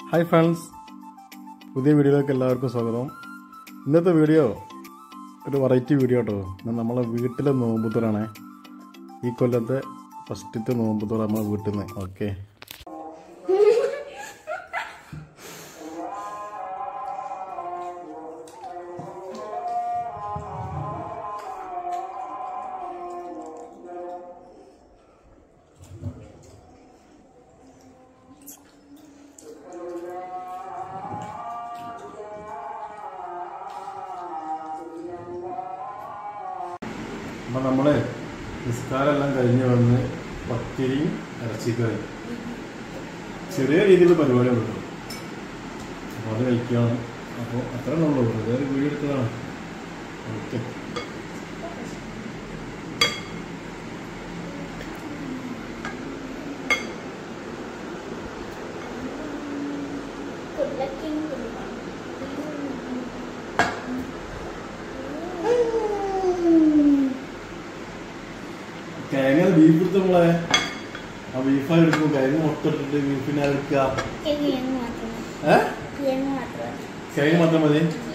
hi friends പുതിയ വീഡിയോയിലേക്ക് എല്ലാവർക്കും സ്വാഗതം ഇന്നത്തെ വീഡിയോ ഒരു വെറൈറ്റി വീഡിയോ കേട്ടോ ഇത് നമ്മളെ വീട്ടിലെ നോമ്പുത്തൂറാണേ ഈ കൊല്ലത്തെ ഫസ്റ്റത്തെ നോമ്പുത്തൂർ നമ്മളെ വീട്ടിൽ നിന്ന് ഓക്കെ അപ്പം നമ്മൾ നിസ്കാരമെല്ലാം കഴിഞ്ഞ് വന്ന് പത്തിരിയും ഇറച്ചിക്കറി ചെറിയ രീതിയിലുള്ള പരിപാടിയാണ് കേട്ടോ അപ്പോൾ അത് കഴിക്കുകയാണ് അപ്പോൾ അത്രേ ഉള്ളൂ വെറുതെ ഒരു വീഡിയോ എടുത്തതാണ് ഓക്കെ കിഴങ്ങ ബീഫ് എടുത്ത് നമ്മളെ ആ ബീഫായി എടുക്കും കിഴങ്ങ് മുട്ട ഇട്ടിട്ട് ബീഫിനെ എടുക്കുക കിഴങ്ങ് മാത്രം ഏ കിഴങ്ങ് മാത്രം കിഴങ്ങ് മാത്രം മതി